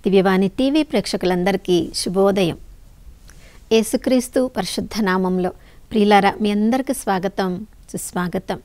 దివ్యవాణి TV ప్రేక్షకులందరికీ శుభోదయం యేసుక్రీస్తు పరిశుద్ధ నామంలో ప్రియులారా మీ అందరికీ స్వాగతం సుస్వాగతం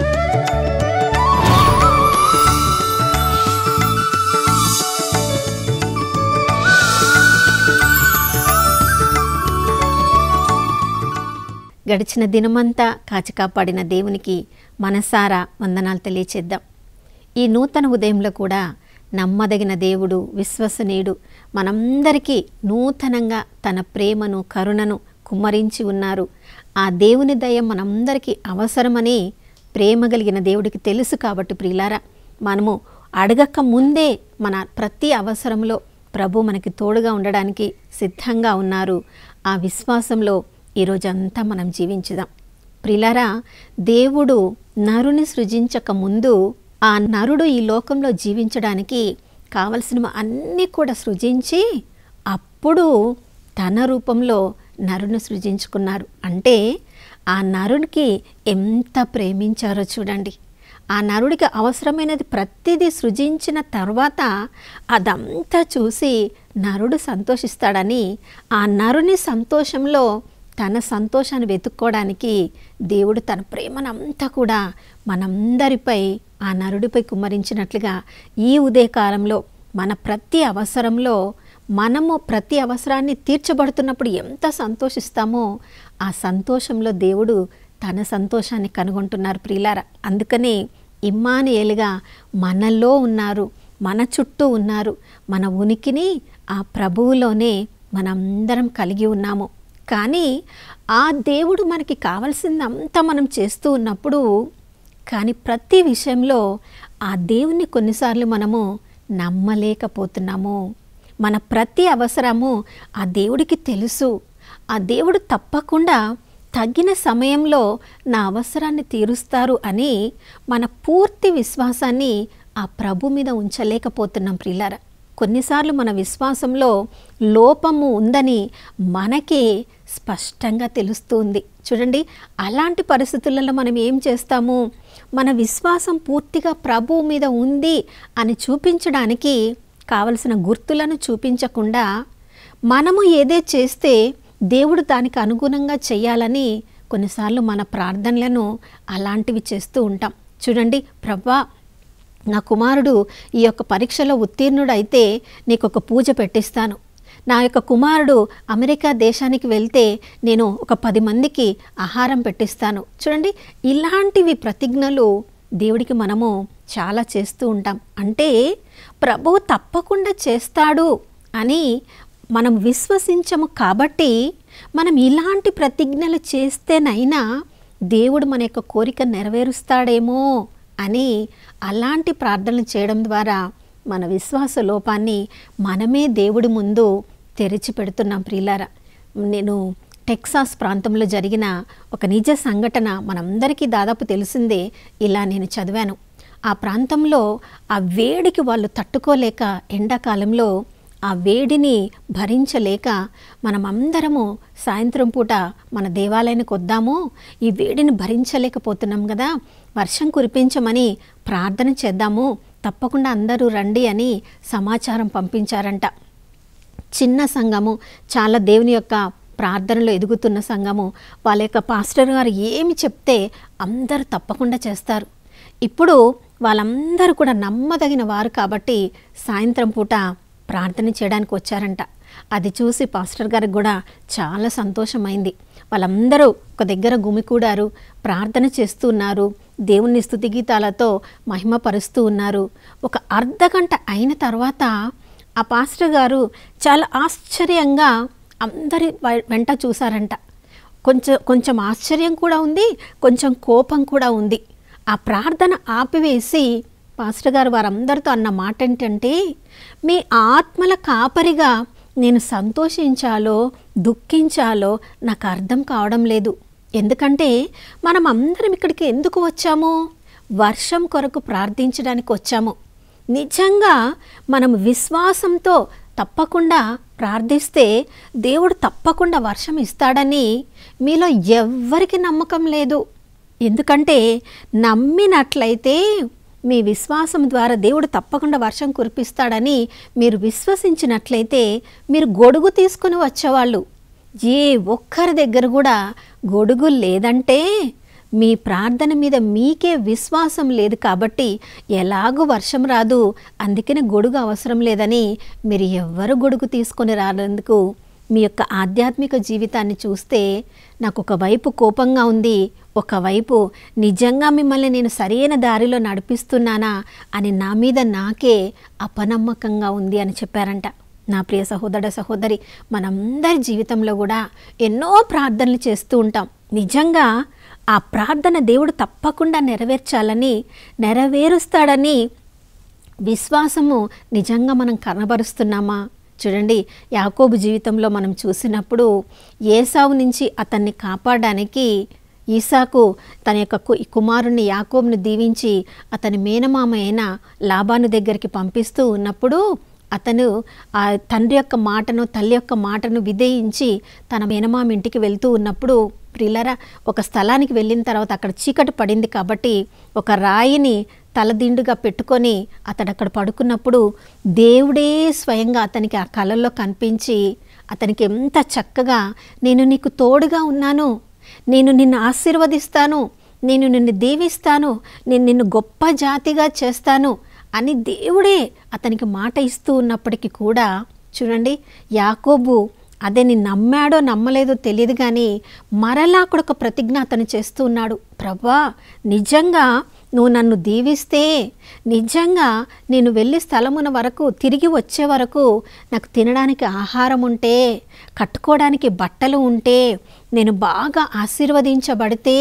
గడిచిన దినమంతా కాచి కాపాడిన దేవునికి మనసారా వందనాలు తెలియచేద్దాం ఈ నూతన ఉదయంలో కూడా నమ్మదగిన దేవుడు విశ్వసనీయుడు మనందరికీ నూతనంగా తన ప్రేమను కరుణను కుమ్మరించి ఉన్నారు ఆ దేవుని దయ మనందరికీ అవసరమని ప్రేమ కలిగిన దేవుడికి తెలుసు కాబట్టి ప్రియులారా మనము అడగక ముందే మన ప్రతి అవసరంలో ప్రభు మనకి తోడుగా ఉండడానికి సిద్ధంగా ఉన్నారు ఆ విశ్వాసంలో ఈరోజంతా మనం జీవించుదాం ప్రిలారా దేవుడు నరుని సృజించక ముందు ఆ నరుడు ఈ లోకంలో జీవించడానికి కావలసినవి అన్నీ కూడా సృజించి అప్పుడు తన రూపంలో నరుని సృజించుకున్నారు అంటే ఆ నరునికి ఎంత ప్రేమించారో చూడండి ఆ నరుడికి అవసరమైనది ప్రతిదీ సృజించిన తర్వాత అదంతా చూసి నరుడు సంతోషిస్తాడని ఆ నరుని సంతోషంలో తన సంతోషాన్ని వెతుక్కోవడానికి దేవుడు తన ప్రేమనంతా కూడా మనందరిపై ఆ నరుడిపై కుమ్మరించినట్లుగా ఈ ఉదయకాలంలో మన ప్రతి అవసరంలో మనము ప్రతి అవసరాన్ని తీర్చబడుతున్నప్పుడు ఎంత సంతోషిస్తామో ఆ సంతోషంలో దేవుడు తన సంతోషాన్ని కనుగొంటున్నారు ప్రియులార అందుకనే ఇమ్మానుయేలుగా మనలో ఉన్నారు మన చుట్టూ ఉన్నారు మన ఉనికిని ఆ ప్రభువులోనే మనందరం కలిగి ఉన్నాము కానీ ఆ దేవుడు మనకి కావలసిందంతా మనం చేస్తూ ఉన్నప్పుడు కానీ ప్రతి విషయంలో ఆ దేవుణ్ణి కొన్నిసార్లు మనము నమ్మలేకపోతున్నాము మన ప్రతి అవసరము ఆ దేవుడికి తెలుసు ఆ దేవుడు తప్పకుండా తగిన సమయంలో నా అవసరాన్ని తీరుస్తారు అని మన పూర్తి విశ్వాసాన్ని ఆ ప్రభు మీద ఉంచలేకపోతున్నాం ప్రిల్లార కొన్నిసార్లు మన విశ్వాసంలో లోపము ఉందని మనకే స్పష్టంగా తెలుస్తుంది చూడండి అలాంటి పరిస్థితులలో మనం ఏం చేస్తాము మన విశ్వాసం పూర్తిగా ప్రభువు మీద ఉంది అని చూపించడానికి కావలసిన గుర్తులను చూపించకుండా మనము ఏదే చేస్తే దేవుడు దానికి అనుగుణంగా చేయాలని కొన్నిసార్లు మన ప్రార్థనలను అలాంటివి చేస్తూ ఉంటాం చూడండి ప్రభా నా కుమారుడు ఈ యొక్క పరీక్షలో ఉత్తీర్ణుడైతే నీకు ఒక పూజ పెట్టిస్తాను నా యొక్క కుమారుడు అమెరికా దేశానికి వెళ్తే నేను ఒక పది మందికి ఆహారం పెట్టిస్తాను చూడండి ఇలాంటివి ప్రతిజ్ఞలు దేవుడికి మనము చాలా చేస్తూ ఉంటాం అంటే ప్రభువు తప్పకుండా చేస్తాడు అని మనం విశ్వసించము కాబట్టి మనం ఇలాంటి ప్రతిజ్ఞలు చేస్తేనైనా దేవుడు మన యొక్క కోరిక నెరవేరుస్తాడేమో అని అలాంటి ప్రార్థనలు చేయడం ద్వారా మన విశ్వాస లోపాన్ని మనమే దేవుడి ముందు తెరిచి పెడుతున్నాం ప్రియులారా నేను టెక్సాస్ ప్రాంతంలో జరిగిన ఒక నిజ సంఘటన మనందరికీ దాదాపు తెలిసిందే ఇలా నేను చదివాను ఆ ప్రాంతంలో ఆ వేడికి వాళ్ళు తట్టుకోలేక ఎండాకాలంలో ఆ వేడిని భరించలేక మనం అందరము సాయంత్రం పూట మన దేవాలయానికి వద్దాము ఈ వేడిని భరించలేకపోతున్నాం కదా వర్షం కురిపించమని ప్రార్థన చేద్దాము తప్పకుండా అందరూ రండి అని సమాచారం పంపించారంట చిన్న సంఘము చాలా దేవుని యొక్క ప్రార్థనలో ఎదుగుతున్న సంఘము వాళ్ళ యొక్క పాస్టర్ గారు ఏమి చెప్తే అందరూ తప్పకుండా చేస్తారు ఇప్పుడు వాళ్ళందరూ కూడా నమ్మదగిన వారు కాబట్టి సాయంత్రం పూట ప్రార్థన చేయడానికి వచ్చారంట అది చూసి పాస్టర్ గారికి కూడా చాలా సంతోషమైంది వాళ్ళందరూ ఒక దగ్గర గుమికూడారు ప్రార్థన చేస్తున్నారు దేవుని స్థుతి గీతాలతో మహిమపరుస్తూ ఉన్నారు ఒక అర్ధ గంట అయిన తర్వాత ఆ పాస్టర్ గారు చాలా ఆశ్చర్యంగా అందరి వెంట చూసారంట కొంచెం కొంచెం ఆశ్చర్యం కూడా ఉంది కొంచెం కోపం కూడా ఉంది ఆ ప్రార్థన ఆపివేసి పాస్టర్ గారు వారందరితో అన్న మాట ఏంటంటే మీ ఆత్మల కాపరిగా నేను సంతోషించాలో దుఃఖించాలో నాకు అర్థం కావడం లేదు ఎందుకంటే మనం అందరం ఇక్కడికి ఎందుకు వచ్చాము వర్షం కొరకు ప్రార్థించడానికి వచ్చాము నిజంగా మనం విశ్వాసంతో తప్పకుండా ప్రార్థిస్తే దేవుడు తప్పకుండా వర్షం ఇస్తాడని మీలో ఎవ్వరికి నమ్మకం లేదు ఎందుకంటే నమ్మినట్లయితే మీ విశ్వాసం ద్వారా దేవుడు తప్పకుండా వర్షం కురిపిస్తాడని మీరు విశ్వసించినట్లయితే మీరు గొడుగు తీసుకుని వచ్చేవాళ్ళు ఏ ఒక్కరి దగ్గర కూడా గొడుగు లేదంటే మీ ప్రార్థన మీద మీకే విశ్వాసం లేదు కాబట్టి ఎలాగూ వర్షం రాదు అందుకనే గొడుగు అవసరం లేదని మీరు ఎవ్వరు గొడుగు తీసుకొని రానందుకు మీ యొక్క ఆధ్యాత్మిక జీవితాన్ని చూస్తే నాకు ఒకవైపు కోపంగా ఉంది ఒకవైపు నిజంగా మిమ్మల్ని నేను సరైన దారిలో నడిపిస్తున్నానా అని నా మీద నాకే అపనమ్మకంగా ఉంది అని చెప్పారంట నా ప్రియ సహోదర సహోదరి మనందరి జీవితంలో కూడా ఎన్నో ప్రార్థనలు చేస్తూ ఉంటాం నిజంగా ఆ ప్రార్థన దేవుడు తప్పకుండా నెరవేర్చాలని నెరవేరుస్తాడని విశ్వాసము నిజంగా మనం కనబరుస్తున్నామా చూడండి యాకోబు జీవితంలో మనం చూసినప్పుడు ఏసావు నుంచి అతన్ని కాపాడడానికి ఈసాకు తన యొక్క కు- కుమారుణ్ణి యాకోబుని దీవించి అతని మేనమామ అయిన లాబాను దగ్గరికి పంపిస్తూ ఉన్నప్పుడు అతను ఆ తండ్రి యొక్క మాటను తల్లి యొక్క మాటను విధేయించి తన మేనమామ ఇంటికి వెళ్తూ ఉన్నప్పుడు ప్రిల్లరా ఒక స్థలానికి వెళ్ళిన తర్వాత అక్కడ చీకటి పడింది కాబట్టి ఒక రాయిని తలదిండుగా పెట్టుకొని అతడు అక్కడ పడుకున్నప్పుడు దేవుడే స్వయంగా అతనికి ఆ కళల్లో కనిపించి అతనికి ఎంత చక్కగా నేను నీకు తోడుగా ఉన్నాను నేను నిన్ను ఆశీర్వదిస్తాను నేను నిన్ను దీవిస్తాను నేను నిన్ను గొప్ప జాతిగా చేస్తాను అని దేవుడే అతనికి మాట ఇస్తూ ఉన్నప్పటికీ కూడా చూడండి యాకోబు అదేని నమ్మాడో నమ్మలేదో తెలియదు కానీ మరలా కూడా ఒక ప్రతిజ్ఞ అతను చేస్తూ ఉన్నాడు ప్రభా నిజంగా నువ్వు నన్ను దీవిస్తే నిజంగా నేను వెళ్ళి స్థలమున వరకు తిరిగి వచ్చే వరకు నాకు తినడానికి ఆహారం ఉంటే కట్టుకోవడానికి బట్టలు ఉంటే నేను బాగా ఆశీర్వదించబడితే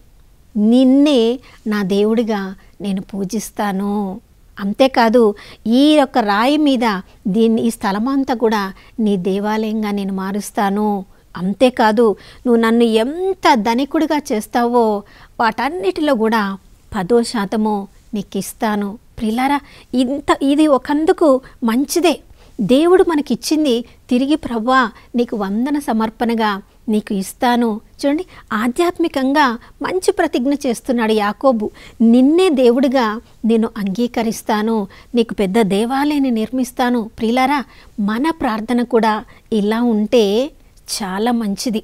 నిన్నే నా దేవుడిగా నేను పూజిస్తాను అంతేకాదు ఈ యొక్క రాయి మీద దీన్ని ఈ స్థలమంతా కూడా నీ దేవాలయంగా నేను మారుస్తాను అంతేకాదు నువ్వు నన్ను ఎంత ధనికుడిగా చేస్తావో వాటన్నిటిలో కూడా పదో శాతము నీకు ఇస్తాను ప్రిలారా ఇంత ఇది ఒకందుకు మంచిదే దేవుడు మనకిచ్చింది తిరిగి ప్రవ్వా నీకు వందన సమర్పణగా నీకు ఇస్తాను చూడండి ఆధ్యాత్మికంగా మంచి ప్రతిజ్ఞ చేస్తున్నాడు యాకోబు నిన్నే దేవుడిగా నేను అంగీకరిస్తాను నీకు పెద్ద దేవాలయాన్ని నిర్మిస్తాను ప్రిలారా మన ప్రార్థన కూడా ఇలా ఉంటే చాలా మంచిది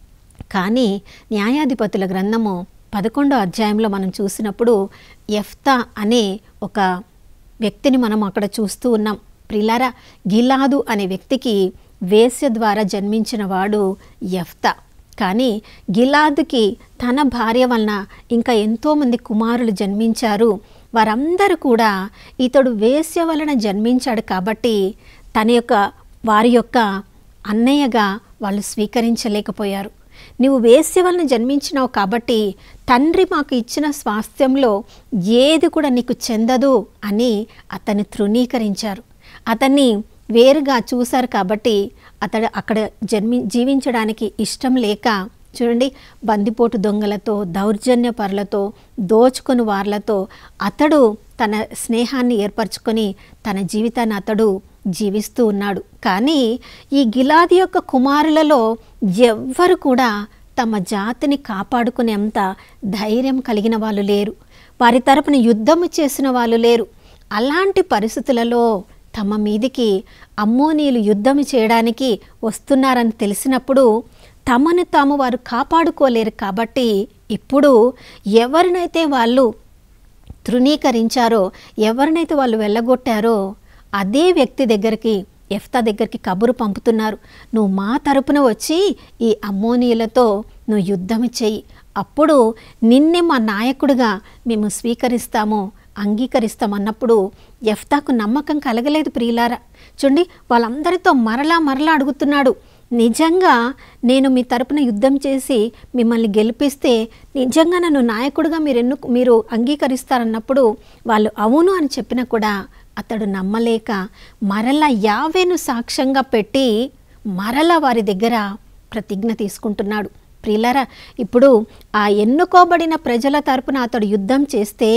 కానీ న్యాయాధిపతుల గ్రంథము పదకొండో అధ్యాయంలో మనం చూసినప్పుడు ఎఫ్తా అనే ఒక వ్యక్తిని మనం అక్కడ చూస్తూ ఉన్నాం ప్రిలారా గిలాదు అనే వ్యక్తికి వేశ్య ద్వారా జన్మించిన వాడు ఎఫ్తా కానీ గిలాదుకి తన భార్య వలన ఇంకా ఎంతోమంది కుమారులు జన్మించారు వారందరూ కూడా ఇతడు వేశ్య వలన జన్మించాడు కాబట్టి తన యొక్క వారి యొక్క అన్నయ్యగా వాళ్ళు స్వీకరించలేకపోయారు నువ్వు వేశ్య వలన జన్మించినావు కాబట్టి తండ్రి మాకు ఇచ్చిన స్వాస్థ్యంలో ఏది కూడా నీకు చెందదు అని అతన్ని తృణీకరించారు అతన్ని వేరుగా చూశారు కాబట్టి అతడు అక్కడ జన్మి జీవించడానికి ఇష్టం లేక చూడండి బందిపోటు దొంగలతో దౌర్జన్య పరులతో దోచుకొని వార్లతో అతడు తన స్నేహాన్ని ఏర్పరచుకొని తన జీవితాన్ని అతడు జీవిస్తూ ఉన్నాడు కానీ ఈ గిలాది యొక్క కుమారులలో ఎవ్వరు కూడా తమ జాతిని కాపాడుకునేంత ధైర్యం కలిగిన వాళ్ళు లేరు వారి తరపున యుద్ధము చేసిన వాళ్ళు లేరు అలాంటి పరిస్థితులలో తమ మీదికి అమ్మోనీయులు యుద్ధం చేయడానికి వస్తున్నారని తెలిసినప్పుడు తమను తాము వారు కాపాడుకోలేరు కాబట్టి ఇప్పుడు ఎవరినైతే వాళ్ళు తృణీకరించారో ఎవరినైతే వాళ్ళు వెళ్ళగొట్టారో అదే వ్యక్తి దగ్గరికి ఎఫ్తా దగ్గరికి కబురు పంపుతున్నారు నువ్వు మా తరపున వచ్చి ఈ అమ్మోనీయులతో నువ్వు యుద్ధం చెయ్యి అప్పుడు నిన్నే మా నాయకుడిగా మేము స్వీకరిస్తాము అంగీకరిస్తామన్నప్పుడు ఎఫ్తాకు నమ్మకం కలగలేదు ప్రియులారా చూడండి వాళ్ళందరితో మరలా మరలా అడుగుతున్నాడు నిజంగా నేను మీ తరపున యుద్ధం చేసి మిమ్మల్ని గెలిపిస్తే నిజంగా నన్ను నాయకుడిగా మీరు ఎన్ను మీరు అంగీకరిస్తారన్నప్పుడు వాళ్ళు అవును అని చెప్పినా కూడా అతడు నమ్మలేక మరలా యావేను సాక్ష్యంగా పెట్టి మరలా వారి దగ్గర ప్రతిజ్ఞ తీసుకుంటున్నాడు ప్రియులారా ఇప్పుడు ఆ ఎన్నుకోబడిన ప్రజల తరపున అతడు యుద్ధం చేస్తే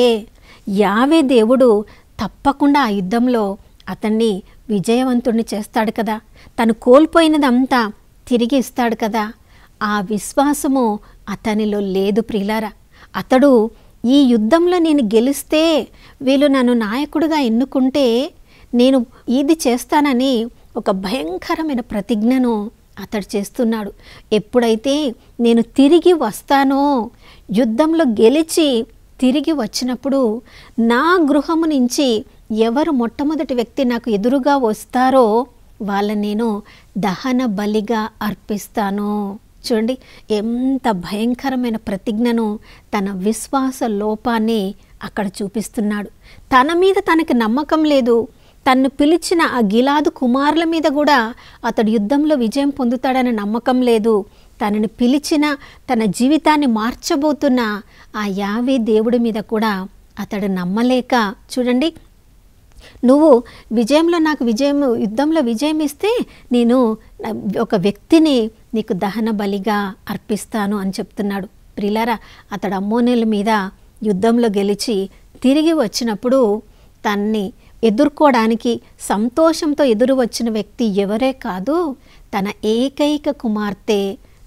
యావే దేవుడు తప్పకుండా ఆ యుద్ధంలో అతన్ని విజయవంతుడిని చేస్తాడు కదా తను కోల్పోయినదంతా తిరిగి ఇస్తాడు కదా ఆ విశ్వాసము అతనిలో లేదు ప్రియులారా అతడు ఈ యుద్ధంలో నేను గెలిస్తే వీళ్ళు నన్ను నాయకుడిగా ఎన్నుకుంటే నేను ఇది చేస్తానని ఒక భయంకరమైన ప్రతిజ్ఞను అతడు చేస్తున్నాడు ఎప్పుడైతే నేను తిరిగి వస్తానో యుద్ధంలో గెలిచి తిరిగి వచ్చినప్పుడు నా గృహము నుంచి ఎవరు మొట్టమొదటి వ్యక్తి నాకు ఎదురుగా వస్తారో వాళ్ళని నేను దహన బలిగా అర్పిస్తాను చూడండి ఎంత భయంకరమైన ప్రతిజ్ఞను తన విశ్వాస లోపాన్ని అక్కడ చూపిస్తున్నాడు తన మీద తనకి నమ్మకం లేదు తన్ను పిలిచిన ఆ గిలాదు కుమారుల మీద కూడా అతడు యుద్ధంలో విజయం పొందుతాడనే నమ్మకం లేదు తనని పిలిచిన తన జీవితాన్ని మార్చబోతున్న ఆ యావే దేవుడి మీద కూడా అతడు నమ్మలేక చూడండి నువ్వు విజయంలో నాకు విజయం యుద్ధంలో విజయం ఇస్తే నేను ఒక వ్యక్తిని నీకు దహన బలిగా అర్పిస్తాను అని చెప్తున్నాడు ప్రిలారా అతడు అమ్మోనేల మీద యుద్ధంలో గెలిచి తిరిగి వచ్చినప్పుడు తన్ని ఎదుర్కోవడానికి సంతోషంతో ఎదురు వచ్చిన వ్యక్తి ఎవరే కాదు తన ఏకైక కుమార్తె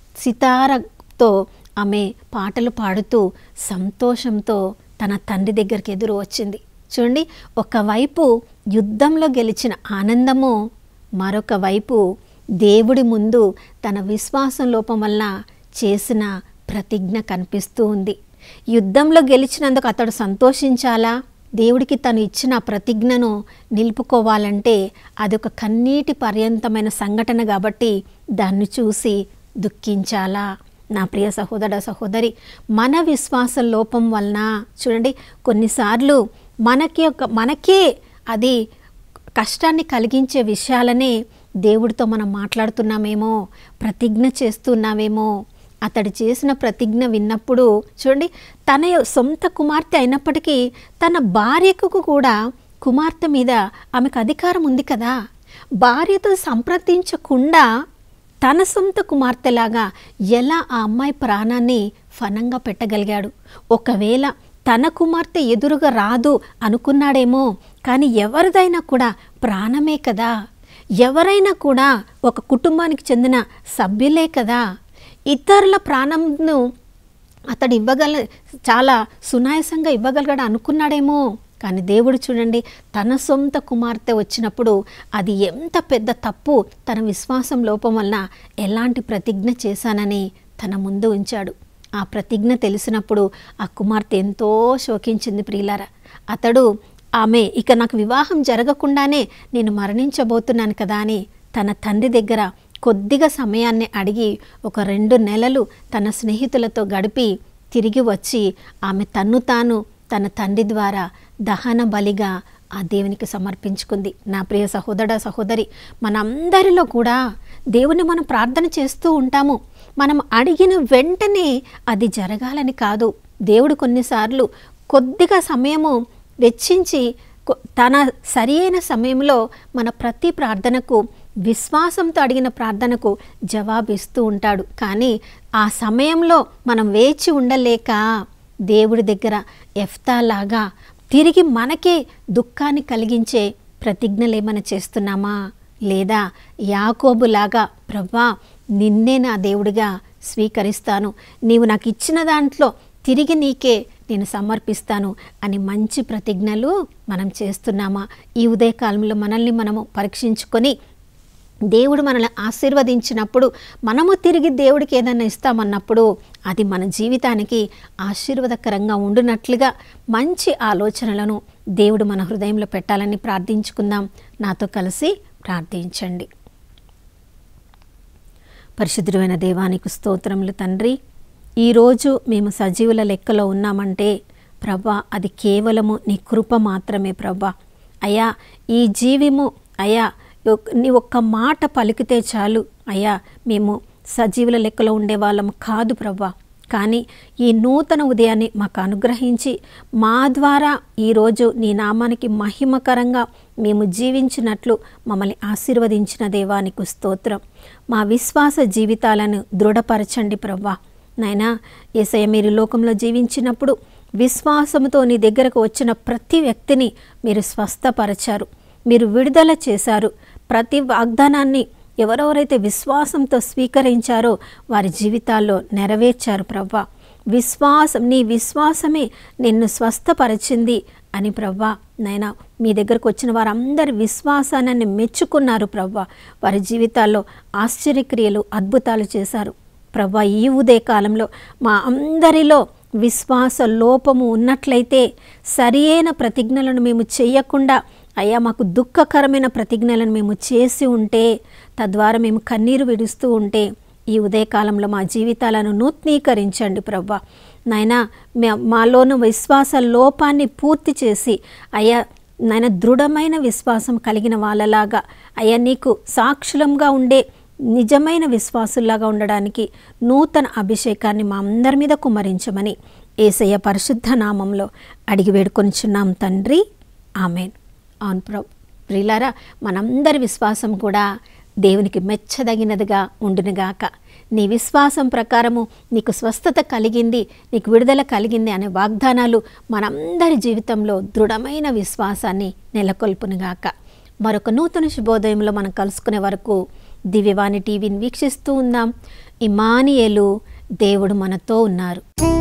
సితారతో ఆమె పాటలు పాడుతూ సంతోషంతో తన తండ్రి దగ్గరికి ఎదురు వచ్చింది చూడండి ఒకవైపు యుద్ధంలో గెలిచిన ఆనందము మరొక వైపు దేవుడి ముందు తన విశ్వాసం లోపం వల్ల చేసిన ప్రతిజ్ఞ కనిపిస్తూ ఉంది యుద్ధంలో గెలిచినందుకు అతడు సంతోషించాలా దేవుడికి తను ఇచ్చిన ప్రతిజ్ఞను నిలుపుకోవాలంటే అదొక కన్నీటి పర్యంతమైన సంఘటన కాబట్టి దాన్ని చూసి దుఃఖించాలా నా ప్రియ సహోదర సహోదరి మన విశ్వాస లోపం వలన చూడండి కొన్నిసార్లు మనకి ఒక మనకే అది కష్టాన్ని కలిగించే విషయాలనే దేవుడితో మనం మాట్లాడుతున్నామేమో ప్రతిజ్ఞ చేస్తున్నామేమో అతడు చేసిన ప్రతిజ్ఞ విన్నప్పుడు చూడండి తన సొంత కుమార్తె అయినప్పటికీ తన భార్యకు కూడా కుమార్తె మీద ఆమెకు అధికారం ఉంది కదా భార్యతో సంప్రదించకుండా తన సొంత కుమార్తెలాగా ఎలా ఆ అమ్మాయి ప్రాణాన్ని ఫనంగా పెట్టగలిగాడు ఒకవేళ తన కుమార్తె ఎదురుగా రాదు అనుకున్నాడేమో కానీ ఎవరిదైనా కూడా ప్రాణమే కదా ఎవరైనా కూడా ఒక కుటుంబానికి చెందిన సభ్యులే కదా ఇతరుల ప్రాణంను అతడు ఇవ్వగల చాలా సునాయాసంగా ఇవ్వగలగాడు అనుకున్నాడేమో కానీ దేవుడు చూడండి తన సొంత కుమార్తె వచ్చినప్పుడు అది ఎంత పెద్ద తప్పు తన విశ్వాసం లోపం వలన ఎలాంటి ప్రతిజ్ఞ చేశానని తన ముందు ఉంచాడు ఆ ప్రతిజ్ఞ తెలిసినప్పుడు ఆ కుమార్తె ఎంతో శోకించింది ప్రియులారా అతడు ఆమె ఇక నాకు వివాహం జరగకుండానే నేను మరణించబోతున్నాను కదా అని తన తండ్రి దగ్గర కొద్దిగా సమయాన్ని అడిగి ఒక రెండు నెలలు తన స్నేహితులతో గడిపి తిరిగి వచ్చి ఆమె తన్ను తాను తన తండ్రి ద్వారా దహన బలిగా ఆ దేవునికి సమర్పించుకుంది నా ప్రియ సహోదర సహోదరి మనందరిలో కూడా దేవుని మనం ప్రార్థన చేస్తూ ఉంటాము మనం అడిగిన వెంటనే అది జరగాలని కాదు దేవుడు కొన్నిసార్లు కొద్దిగా సమయము వెచ్చించి కొ- తన సరి అయిన సమయంలో మన ప్రతి ప్రార్థనకు విశ్వాసంతో అడిగిన ప్రార్థనకు జవాబిస్తూ ఉంటాడు కానీ ఆ సమయంలో మనం వేచి ఉండలేక దేవుడి దగ్గర ఎఫ్తాలాగా తిరిగి మనకే దుఃఖాన్ని కలిగించే ప్రతిజ్ఞలు ఏమైనా చేస్తున్నామా లేదా యాకోబులాగా ప్రభా నిన్నే నా దేవుడిగా స్వీకరిస్తాను నీవు నాకు ఇచ్చిన దాంట్లో తిరిగి నీకే నేను సమర్పిస్తాను అని మంచి ప్రతిజ్ఞలు మనం చేస్తున్నామా ఈ ఉదయకాలంలో మనల్ని మనము పరీక్షించుకొని దేవుడు మనల్ని ఆశీర్వదించినప్పుడు మనము తిరిగి దేవుడికి ఏదైనా ఇస్తామన్నప్పుడు అది మన జీవితానికి ఆశీర్వాదకరంగా ఉండునట్లుగా మంచి ఆలోచనలను దేవుడు మన హృదయంలో పెట్టాలని ప్రార్థించుకుందాం నాతో కలిసి ప్రార్థించండి పరిశుద్ధుడైన దేవానికి స్తోత్రములు తండ్రి ఈరోజు మేము సజీవుల లెక్కలో ఉన్నామంటే ప్రభా అది కేవలము నీ కృప మాత్రమే ప్రభా అయ్యా ఈ జీవిము అయ్యా యొక్- నీ ఒక్క మాట పలికితే చాలు అయ్యా మేము సజీవుల లెక్కలో ఉండే వాళ్ళము కాదు ప్రభా కానీ ఈ నూతన ఉదయాన్ని మాకు అనుగ్రహించి మా ద్వారా ఈరోజు నీ నామానికి మహిమకరంగా మేము జీవించినట్లు మమ్మల్ని ఆశీర్వదించిన దేవానికి స్తోత్రం మా విశ్వాస జీవితాలను దృఢపరచండి ప్రవ్వా నాయనా ఏసయ్య మీరు ఈ లోకంలో జీవించినప్పుడు విశ్వాసముతో నీ దగ్గరకు వచ్చిన ప్రతి వ్యక్తిని మీరు స్వస్థపరచారు మీరు విడుదల చేశారు ప్రతి వాగ్దానాన్ని ఎవరెవరైతే విశ్వాసంతో స్వీకరించారో వారి జీవితాల్లో నెరవేర్చారు ప్రవ్వా విశ్వాసం నీ విశ్వాసమే నిన్ను స్వస్థపరిచింది అని ప్రవ్వా నైనా మీ దగ్గరకు వచ్చిన వారందరి విశ్వాసాన్ని మెచ్చుకున్నారు ప్రవ్వా వారి జీవితాల్లో ఆశ్చర్యక్రియలు అద్భుతాలు చేశారు ప్రవ్వా ఈ ఉదయ కాలంలో మా అందరిలో విశ్వాస లోపము ఉన్నట్లయితే సరియైన ప్రతిజ్ఞలను మేము చేయకుండా అయ్యా మాకు దుఃఖకరమైన ప్రతిజ్ఞలను మేము చేసి ఉంటే తద్వారా మేము కన్నీరు విడుస్తూ ఉంటే ఈ ఉదయకాలంలో మా జీవితాలను నూతనీకరించండి ప్రవ్వా నాయనా మే- మాలోని విశ్వాస లోపాన్ని పూర్తి చేసి అయ్యా నాయన దృఢమైన విశ్వాసం కలిగిన వాళ్ళలాగా అయ్యా నీకు సాక్షులంగా ఉండే నిజమైన విశ్వాసుల్లాగా ఉండడానికి నూతన అభిషేకాన్ని మా అందరి మీద కుమ్మరించమని ఏసయ్య పరిశుద్ధ నామంలో అడిగి వేడుకొనిచున్నాం తండ్రి ఆమెన్ అవును ప్రభు ప్రియులారా మనందరి విశ్వాసం కూడా దేవునికి మెచ్చదగినదిగా ఉండునుగాక నీ విశ్వాసం ప్రకారము నీకు స్వస్థత కలిగింది నీకు విడుదల కలిగింది అనే వాగ్దానాలు మనందరి జీవితంలో దృఢమైన విశ్వాసాన్ని నెలకొల్పునుగాక మరొక నూతన శుభోదయంలో మనం కలుసుకునే వరకు దివ్యవాణి టీవీని వీక్షిస్తూ ఉందాం ఇమానియలు దేవుడు మనతో ఉన్నారు